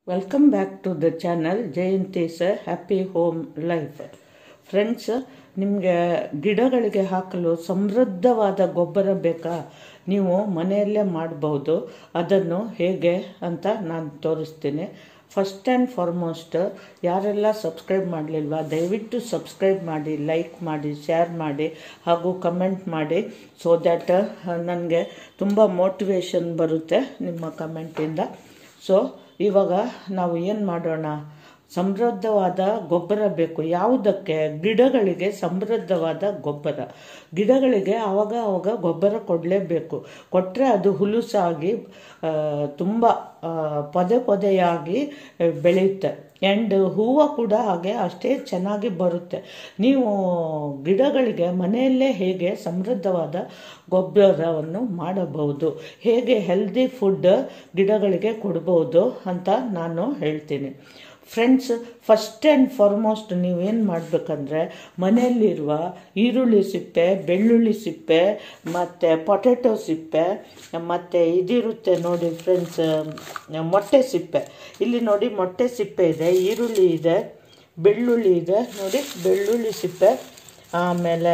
welcome back to the channel Jayanthi's happy home life friends ನಿಮಗೆ ಗಿಡಗಳಿಗೆ ಹಾಕಲು ಸಮೃದ್ಧವಾದ ಗೊಬ್ಬರ ಬೇಕಾ ನೀವು ಮನೆಯಲ್ಲೇ ಮಾಡಬಹುದು ಅದನ್ನು ಹೇಗೆ ಅಂತ ನಾನು ತೋರಿಸ್ತೀನಿ ಫಸ್ಟ್ ಆ್ಯಂಡ್ ಫಾರ್ಮೋಸ್ಟ್ ಯಾರೆಲ್ಲ ಸಬ್ಸ್ಕ್ರೈಬ್ ಮಾಡಲಿಲ್ವಾ ದಯವಿಟ್ಟು ಸಬ್ಸ್ಕ್ರೈಬ್ ಮಾಡಿ ಲೈಕ್ ಮಾಡಿ ಶೇರ್ ಮಾಡಿ ಹಾಗೂ ಕಮೆಂಟ್ ಮಾಡಿ ಸೊ ದ್ಯಾಟ್ ನನಗೆ ತುಂಬ ಮೋಟಿವೇಶನ್ ಬರುತ್ತೆ ನಿಮ್ಮ ಕಮೆಂಟಿಂದ ಸೊ ಇವಾಗ ನಾವು ಏನು ಮಾಡೋಣ ಸಮೃದ್ಧವಾದ ಗೊಬ್ಬರ ಬೇಕು ಯಾವುದಕ್ಕೆ ಗಿಡಗಳಿಗೆ ಸಮೃದ್ಧವಾದ ಗೊಬ್ಬರ ಗಿಡಗಳಿಗೆ ಆವಾಗ ಆವಾಗ ಗೊಬ್ಬರ ಕೊಡಲೇಬೇಕು ಕೊಟ್ಟರೆ ಅದು ಹುಲುಸಾಗಿ ತುಂಬ ಪೊದೆ ಪೊದೆಯಾಗಿ ಬೆಳೆಯುತ್ತೆ ಆ್ಯಂಡ್ ಹೂವು ಕೂಡ ಹಾಗೆ ಅಷ್ಟೇ ಚೆನ್ನಾಗಿ ಬರುತ್ತೆ ನೀವು ಗಿಡಗಳಿಗೆ ಮನೆಯಲ್ಲೇ ಹೇಗೆ ಸಮೃದ್ಧವಾದ ಗೊಬ್ಬರವನ್ನು ಮಾಡಬಹುದು ಹೇಗೆ ಹೆಲ್ದಿ ಫುಡ್ ಗಿಡಗಳಿಗೆ ಕೊಡ್ಬೋದು ಅಂತ ನಾನು ಹೇಳ್ತೀನಿ ಫ್ರೆಂಡ್ಸ್ ಫಸ್ಟ್ ಆ್ಯಂಡ್ ಫಾರ್ಮೋಸ್ಟ್ ನೀವೇನು ಮಾಡಬೇಕಂದ್ರೆ ಮನೆಯಲ್ಲಿರುವ ಈರುಳ್ಳಿ ಸಿಪ್ಪೆ ಬೆಳ್ಳುಳ್ಳಿ ಸಿಪ್ಪೆ ಮತ್ತು ಪೊಟೆಟೊ ಸಿಪ್ಪೆ ಮತ್ತು ಇದಿರುತ್ತೆ ನೋಡಿ ಫ್ರೆಂಡ್ಸ್ ಮೊಟ್ಟೆ ಸಿಪ್ಪೆ ಇಲ್ಲಿ ನೋಡಿ ಮೊಟ್ಟೆ ಸಿಪ್ಪೆ ಇದೆ ಈರುಳ್ಳಿ ಇದೆ ಬೆಳ್ಳುಳ್ಳಿ ಇದೆ ನೋಡಿ ಬೆಳ್ಳುಳ್ಳಿ ಸಿಪ್ಪೆ ಆಮೇಲೆ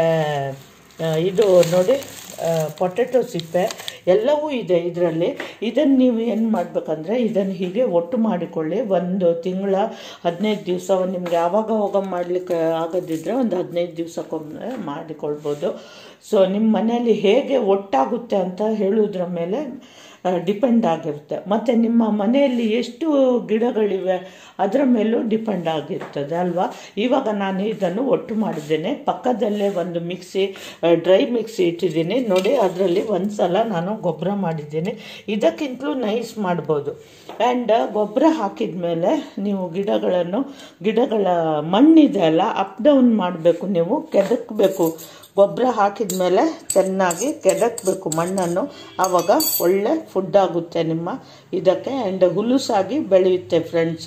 ಇದು ನೋಡಿ ಪೊಟೆಟೊ ಸಿಪ್ಪೆ ಎಲ್ಲವೂ ಇದೆ ಇದರಲ್ಲಿ ಇದನ್ನು ನೀವು ಏನು ಮಾಡಬೇಕಂದ್ರೆ ಇದನ್ನು ಹೀಗೆ ಒಟ್ಟು ಮಾಡಿಕೊಳ್ಳಿ ಒಂದು ತಿಂಗಳ ಹದಿನೈದು ದಿವಸ ನಿಮಗೆ ಆವಾಗ ಹೋಗ ಮಾಡಲಿಕ್ಕೆ ಆಗೋದಿದ್ರೆ ಒಂದು ಹದಿನೈದು ದಿವಸಕ್ಕೊಮ್ಮೆ ಮಾಡಿಕೊಳ್ಬೋದು ಸೊ ನಿಮ್ಮ ಮನೆಯಲ್ಲಿ ಹೇಗೆ ಒಟ್ಟಾಗುತ್ತೆ ಅಂತ ಹೇಳೋದ್ರ ಮೇಲೆ ಡಿಪೆಂಡ್ ಆಗಿರುತ್ತೆ ಮತ್ತು ನಿಮ್ಮ ಮನೆಯಲ್ಲಿ ಎಷ್ಟು ಗಿಡಗಳಿವೆ ಅದರ ಮೇಲೂ ಡಿಪೆಂಡ್ ಆಗಿರ್ತದೆ ಅಲ್ವಾ ಇವಾಗ ನಾನು ಇದನ್ನು ಒಟ್ಟು ಮಾಡಿದ್ದೇನೆ ಪಕ್ಕದಲ್ಲೇ ಒಂದು ಮಿಕ್ಸಿ ಡ್ರೈ ಮಿಕ್ಸಿ ಇಟ್ಟಿದ್ದೀನಿ ನೋಡಿ ಅದರಲ್ಲಿ ಒಂದು ಸಲ ನಾನು ಗೊಬ್ಬರ ಮಾಡಿದ್ದೀನಿ ಇದಕ್ಕಿಂತಲೂ ನೈಸ್ ಮಾಡ್ಬೋದು ಆ್ಯಂಡ್ ಗೊಬ್ಬರ ಹಾಕಿದ ಮೇಲೆ ನೀವು ಗಿಡಗಳನ್ನು ಗಿಡಗಳ ಮಣ್ಣಿದೆ ಅಲ್ಲ ಅಪ್ ಡೌನ್ ಮಾಡಬೇಕು ನೀವು ಕೆದಕಬೇಕು ಗೊಬ್ಬರ ಹಾಕಿದ ಮೇಲೆ ಚೆನ್ನಾಗಿ ಕೆದಕಬೇಕು ಮಣ್ಣನ್ನು ಆವಾಗ ಒಳ್ಳೆ ಫುಡ್ ಆಗುತ್ತೆ ನಿಮ್ಮ ಇದಕ್ಕೆ ಆ್ಯಂಡ್ ಹುಲುಸಾಗಿ ಬೆಳೆಯುತ್ತೆ friends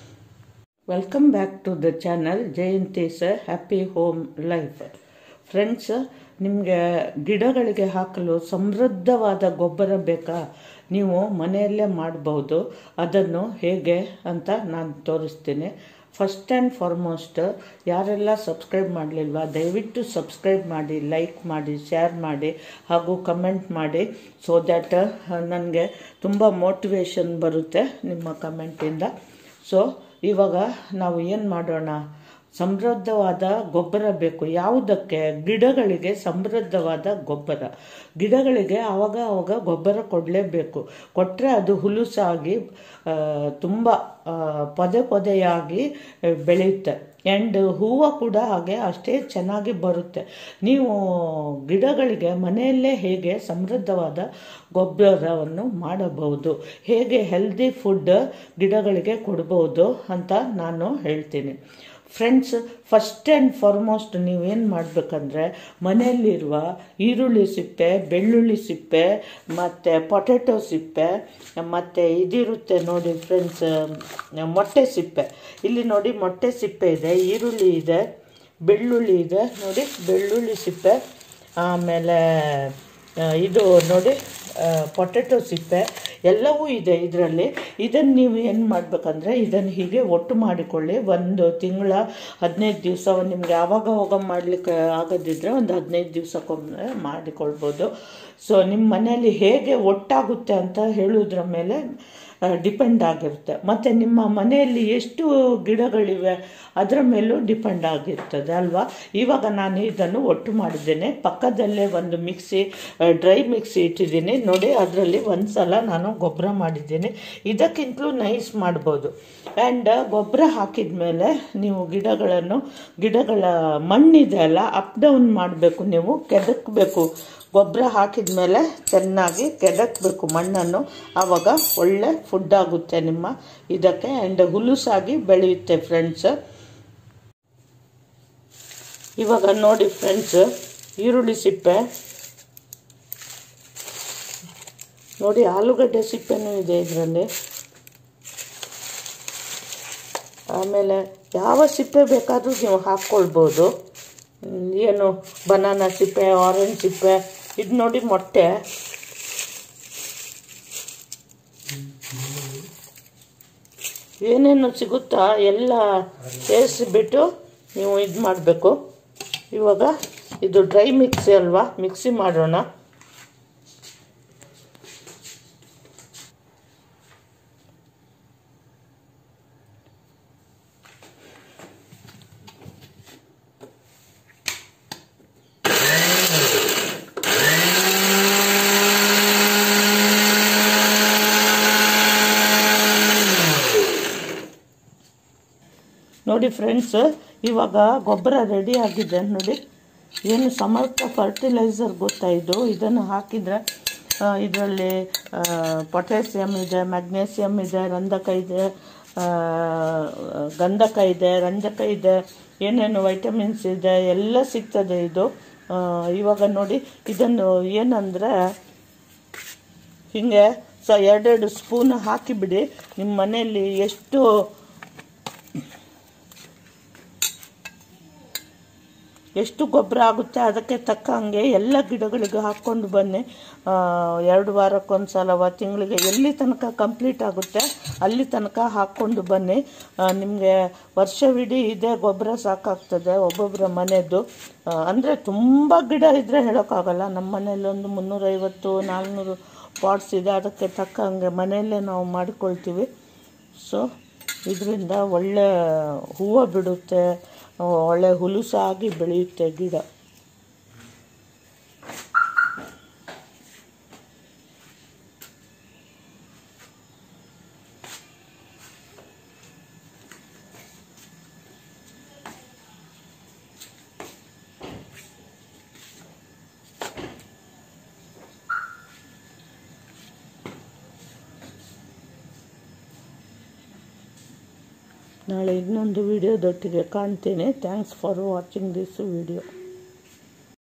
welcome back to the channel Jayanthi's happy home life friends ನಿಮಗೆ ಗಿಡಗಳಿಗೆ ಹಾಕಲು ಸಮೃದ್ಧವಾದ ಗೊಬ್ಬರ ಬೇಕಾ ನೀವು ಮನೆಯಲ್ಲೇ ಮಾಡಬಹುದು ಅದನ್ನು ಹೇಗೆ ಅಂತ ನಾನು ತೋರಿಸ್ತೀನಿ ಫಸ್ಟ್ ಆ್ಯಂಡ್ ಫಾರ್ಮೋಸ್ಟ್ ಯಾರೆಲ್ಲ ಸಬ್ಸ್ಕ್ರೈಬ್ ಮಾಡಲಿಲ್ವಾ ದಯವಿಟ್ಟು ಸಬ್ಸ್ಕ್ರೈಬ್ ಮಾಡಿ ಲೈಕ್ ಮಾಡಿ ಶೇರ್ ಮಾಡಿ ಹಾಗೂ ಕಮೆಂಟ್ ಮಾಡಿ ಸೊ ದ್ಯಾಟ್ ನನಗೆ ತುಂಬ ಮೋಟಿವೇಶನ್ ಬರುತ್ತೆ ನಿಮ್ಮ ಕಮೆಂಟಿಂದ ಸೊ ಇವಾಗ ನಾವು ಏನು ಮಾಡೋಣ ಸಮೃದ್ಧವಾದ ಗೊಬ್ಬರ ಬೇಕು ಯಾವುದಕ್ಕೆ ಗಿಡಗಳಿಗೆ ಸಮೃದ್ಧವಾದ ಗೊಬ್ಬರ ಗಿಡಗಳಿಗೆ ಆವಾಗ ಆವಾಗ ಗೊಬ್ಬರ ಕೊಡಲೇಬೇಕು ಕೊಟ್ಟರೆ ಅದು ಹುಲುಸಾಗಿ ತುಂಬ ಪೊದೆ ಪೊದೆಯಾಗಿ ಬೆಳೆಯುತ್ತೆ ಆ್ಯಂಡ್ ಹೂವು ಕೂಡ ಹಾಗೆ ಅಷ್ಟೇ ಚೆನ್ನಾಗಿ ಬರುತ್ತೆ ನೀವು ಗಿಡಗಳಿಗೆ ಮನೆಯಲ್ಲೇ ಹೇಗೆ ಸಮೃದ್ಧವಾದ ಗೊಬ್ಬರವನ್ನು ಮಾಡಬಹುದು ಹೇಗೆ ಹೆಲ್ದಿ ಫುಡ್ ಗಿಡಗಳಿಗೆ ಕೊಡ್ಬೋದು ಅಂತ ನಾನು ಹೇಳ್ತೀನಿ ಫ್ರೆಂಡ್ಸ್ ಫಸ್ಟ್ ಆ್ಯಂಡ್ ಫಾರ್ಮೋಸ್ಟ್ ನೀವೇನು ಮಾಡಬೇಕಂದ್ರೆ ಮನೆಯಲ್ಲಿರುವ ಈರುಳ್ಳಿ ಸಿಪ್ಪೆ ಬೆಳ್ಳುಳ್ಳಿ ಸಿಪ್ಪೆ ಮತ್ತು ಪೊಟೆಟೊ ಸಿಪ್ಪೆ ಮತ್ತು ಇದಿರುತ್ತೆ ನೋಡಿ ಫ್ರೆಂಡ್ಸ್ ಮೊಟ್ಟೆ ಸಿಪ್ಪೆ ಇಲ್ಲಿ ನೋಡಿ ಮೊಟ್ಟೆ ಸಿಪ್ಪೆ ಇದೆ ಈರುಳ್ಳಿ ಇದೆ ಬೆಳ್ಳುಳ್ಳಿ ಇದೆ ನೋಡಿ ಬೆಳ್ಳುಳ್ಳಿ ಸಿಪ್ಪೆ ಆಮೇಲೆ ಇದು ನೋಡಿ ಪೊಟೆಟೊ ಸಿಪ್ಪೆ ಎಲ್ಲವೂ ಇದೆ ಇದರಲ್ಲಿ ಇದನ್ನು ನೀವು ಏನು ಮಾಡಬೇಕಂದ್ರೆ ಇದನ್ನು ಹೀಗೆ ಒಟ್ಟು ಮಾಡಿಕೊಳ್ಳಿ ಒಂದು ತಿಂಗಳ ಹದಿನೈದು ದಿವಸ ನಿಮಗೆ ಆವಾಗ ಹೋಗ ಮಾಡಲಿಕ್ಕೆ ಆಗೋದಿದ್ರೆ ಒಂದು ಹದಿನೈದು ದಿವಸಕ್ಕೊಮ್ಮೆ ಮಾಡಿಕೊಳ್ಬೋದು ಸೊ ನಿಮ್ಮ ಮನೆಯಲ್ಲಿ ಹೇಗೆ ಒಟ್ಟಾಗುತ್ತೆ ಅಂತ ಹೇಳೋದ್ರ ಮೇಲೆ ಡಿಪೆಂಡ್ ಆಗಿರುತ್ತೆ ಮತ್ತು ನಿಮ್ಮ ಮನೆಯಲ್ಲಿ ಎಷ್ಟು ಗಿಡಗಳಿವೆ ಅದರ ಮೇಲೂ ಡಿಪೆಂಡ್ ಆಗಿರ್ತದೆ ಅಲ್ವಾ ಇವಾಗ ನಾನು ಇದನ್ನು ಒಟ್ಟು ಮಾಡಿದ್ದೇನೆ ಪಕ್ಕದಲ್ಲೇ ಒಂದು ಮಿಕ್ಸಿ ಡ್ರೈ ಮಿಕ್ಸಿ ಇಟ್ಟಿದ್ದೀನಿ ನೋಡಿ ಅದರಲ್ಲಿ ಒಂದು ಸಲ ನಾನು ಗೊಬ್ಬರ ಮಾಡಿದ್ದೀನಿ ಇದಕ್ಕಿಂತಲೂ ನೈಸ್ ಮಾಡ್ಬೋದು ಆ್ಯಂಡ್ ಗೊಬ್ಬರ ಹಾಕಿದ ಮೇಲೆ ನೀವು ಗಿಡಗಳನ್ನು ಗಿಡಗಳ ಮಣ್ಣಿದೆ ಅಲ್ಲ ಅಪ್ ಡೌನ್ ಮಾಡಬೇಕು ನೀವು ಕೆದಕಬೇಕು ಗೊಬ್ಬರ ಹಾಕಿದ ಮೇಲೆ ಚೆನ್ನಾಗಿ ಕೆದಕಬೇಕು ಮಣ್ಣನ್ನು ಆವಾಗ ಒಳ್ಳೆ ಫುಡ್ ಆಗುತ್ತೆ ನಿಮ್ಮ ಇದಕ್ಕೆ ಆ್ಯಂಡ್ ಹುಲುಸಾಗಿ ಬೆಳೆಯುತ್ತೆ ಫ್ರೆಂಡ್ಸ್ ಇವಾಗ ನೋಡಿ ಫ್ರೆಂಡ್ಸ್ ಈರುಳ್ಳಿ ಸಿಪ್ಪೆ ನೋಡಿ ಆಲೂಗಡ್ಡೆ ಸಿಪ್ಪೆನೂ ಇದೆ ಇದರಲ್ಲಿ ಆಮೇಲೆ ಯಾವ ಸಿಪ್ಪೆ ಬೇಕಾದರೂ ನೀವು ಹಾಕ್ಕೊಳ್ಬೋದು ಏನು ಬನಾನಾ ಸಿಪ್ಪೆ ಆರೆಂಜ್ ಸಿಪ್ಪೆ ಇದು ನೋಡಿ ಮೊಟ್ಟೆ ಏನೇನು ಸಿಗುತ್ತಾ ಎಲ್ಲ ಸೇರಿಸಿಬಿಟ್ಟು ನೀವು ಇದು ಮಾಡಬೇಕು ಇವಾಗ ಇದು ಡ್ರೈ ಮಿಕ್ಸಿ ಅಲ್ವಾ ಮಿಕ್ಸಿ ಮಾಡೋಣ ನೋಡಿ ಫ್ರೆಂಡ್ಸ್ ಇವಾಗ ಗೊಬ್ಬರ ರೆಡಿ ಆಗಿದೆ ನೋಡಿ ಏನು ಸಮರ್ಥ ಫರ್ಟಿಲೈಸರ್ ಗೊತ್ತಾ ಇದು ಇದನ್ನು ಹಾಕಿದರೆ ಇದರಲ್ಲಿ ಪೊಟ್ಯಾಸಿಯಮ್ ಇದೆ ಮ್ಯಾಗ್ನೇಸಿಯಮ್ ಇದೆ ರಂಧಕ ಇದೆ ಆ, ಗಂಧಕ ಇದೆ ರಂಜಕ ಇದೆ ಏನೇನು ವೈಟಮಿನ್ಸ್ ಇದೆ ಎಲ್ಲ ಸಿಗ್ತದೆ ಇದು ಆ, ಇವಾಗ ನೋಡಿ ಇದನ್ನು ಏನಂದರೆ ಹೀಗೆ ಸ ಎರಡೆರಡು ಸ್ಪೂನ್ ಹಾಕಿಬಿಡಿ ನಿಮ್ಮ ಮನೆಯಲ್ಲಿ ಎಷ್ಟು ಎಷ್ಟು ಗೊಬ್ಬರ ಆಗುತ್ತೆ ಅದಕ್ಕೆ ತಕ್ಕ ಹಾಗೆ ಎಲ್ಲ ಗಿಡಗಳಿಗೆ ಹಾಕ್ಕೊಂಡು ಬನ್ನಿ ಆ, ಎರಡು ವಾರಕ್ಕೊಂದು ಸಲವ ತಿಂಗಳಿಗೆ ಎಲ್ಲಿ ತನಕ ಕಂಪ್ಲೀಟ್ ಆಗುತ್ತೆ ಅಲ್ಲಿ ತನಕ ಹಾಕ್ಕೊಂಡು ಬನ್ನಿ ನಿಮಗೆ ವರ್ಷವಿಡೀ ಇದೇ ಗೊಬ್ಬರ ಸಾಕಾಗ್ತದೆ ಒಬ್ಬೊಬ್ಬರ ಮನೆಯದು ಅಂದರೆ ತುಂಬ ಗಿಡ ಇದ್ದರೆ ಹೇಳೋಕ್ಕಾಗಲ್ಲ ನಮ್ಮ ಮನೇಲಿ ಒಂದು ಮುನ್ನೂರೈವತ್ತು ನಾಲ್ನೂರು ಪಾಟ್ಸ್ ಇದೆ ಅದಕ್ಕೆ ತಕ್ಕ ಹಾಗೆ ಮನೆಯಲ್ಲೇ ನಾವು ಮಾಡಿಕೊಳ್ತೀವಿ ಸೊ ಇದರಿಂದ ಒಳ್ಳೆ ಹೂವು ಬಿಡುತ್ತೆ ಒಳ್ಳೆ ಹುಲುಸಾಗಿ ಬೆಳೆಯುತ್ತೆ ಗಿಡ ನಾಳೆ ಇನ್ನೊಂದು ವಿಡಿಯೋದೊಟ್ಟಿಗೆ ಕಾಣ್ತೇನೆ thanks for watching this video